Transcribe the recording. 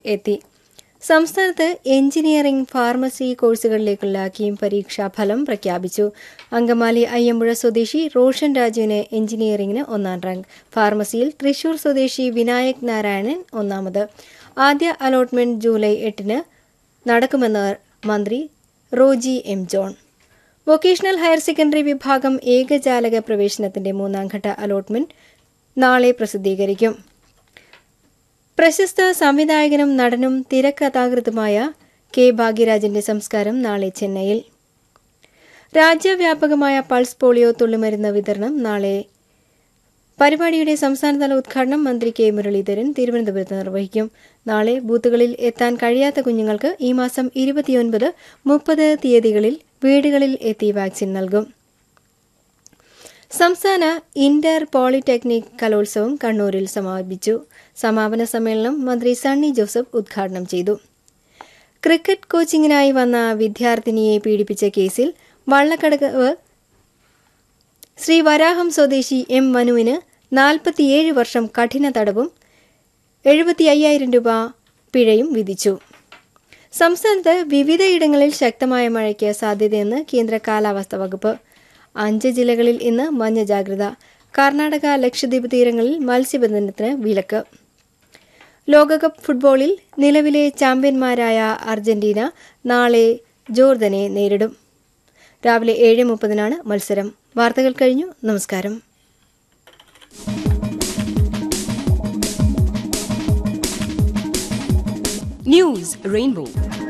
എത്തി സംസ്ഥാനത്ത് engineering pharmacy കോഴ്സുകളിലേക്കുള്ള KEAM പരീക്ഷാ ഫലം പ്രഖ്യാപിച്ചു അങ്കമാലി അയ്യമ്പുഴ സ്വദേശി റോഷൻ രാജുവിന് എഞ്ചിനീയറിംഗിന് ഒന്നാം റാങ്ക് ഫാർമസിയിൽ തൃശൂർ സ്വദേശി വിനായക് നാരായണൻ ഒന്നാമത് ആദ്യ അലോട്ട്മെന്റ് ജൂലൈ എട്ടിന് നടക്കുമെന്ന് മന്ത്രി Roji M John vocational higher secondary വിഭാഗം ഏകജാലക പ്രവേശനത്തിന്റെ മൂന്നാംഘട്ട അലോട്ട്മെന്റ് നാളെ പ്രസിദ്ധീകരിക്കും പ്രശസ്ത സംവിധായകനും നടനും തിരക്കഥാകൃത്തുമായ കെ ഭാഗ്യരാജന്റെ സംസ്കാരം നാളെ ചെന്നൈയിൽ രാജ്യവ്യാപകമായ പൾസ് പോളിയോ തുള്ളിമരുന്ന് വിതരണം നാളെ പരിപാടിയുടെ സംസ്ഥാനതല ഉദ്ഘാടനം മന്ത്രി കെ മുരളീധരൻ തിരുവനന്തപുരത്ത് നിർവഹിക്കും നാളെ ബൂത്തുകളിൽ എത്താൻ കഴിയാത്ത കുഞ്ഞുങ്ങൾക്ക് ഈ മാസം ഇരുപത്തിയൊൻപത് മുപ്പത് തീയതികളിൽ വീടുകളിൽ എത്തി വാക്സിൻ നൽകും സംസ്ഥാന ഇന്റർ പോളിടെക്നിക് കലോത്സവം കണ്ണൂരിൽ സമാപിച്ചു സമാപന സമ്മേളനം മന്ത്രി സണ്ണി ജോസഫ് ഉദ്ഘാടനം ചെയ്തു ക്രിക്കറ്റ് കോച്ചിങ്ങിനായി വന്ന വിദ്യാർത്ഥിനിയെ പീഡിപ്പിച്ച കേസിൽ വള്ളക്കടവ് ശ്രീ വരാഹം സ്വദേശി എം മനുവിന് നാൽപ്പത്തിയേഴ് വർഷം കഠിന തടവും എഴുപത്തി അയ്യായിരം രൂപ പിഴയും വിധിച്ചു സംസ്ഥാനത്ത് വിവിധയിടങ്ങളിൽ ശക്തമായ മഴയ്ക്ക് സാധ്യതയെന്ന് കേന്ദ്ര കാലാവസ്ഥാ വകുപ്പ് അഞ്ച് ജില്ലകളിൽ ഇന്ന് മഞ്ഞ ജാഗ്രത കർണാടക ലക്ഷദ്വീപ് തീരങ്ങളിൽ മത്സ്യബന്ധനത്തിന് വിലക്ക് ലോകകപ്പ് ഫുട്ബോളിൽ നിലവിലെ ചാമ്പ്യന്മാരായ അർജന്റീന നാളെ ജോർദനെ നേരിടും രാവിലെ ഏഴ് മുപ്പതിനാണ് മത്സരം വാർത്തകൾ കഴിഞ്ഞു നമസ്കാരം News Rainbow.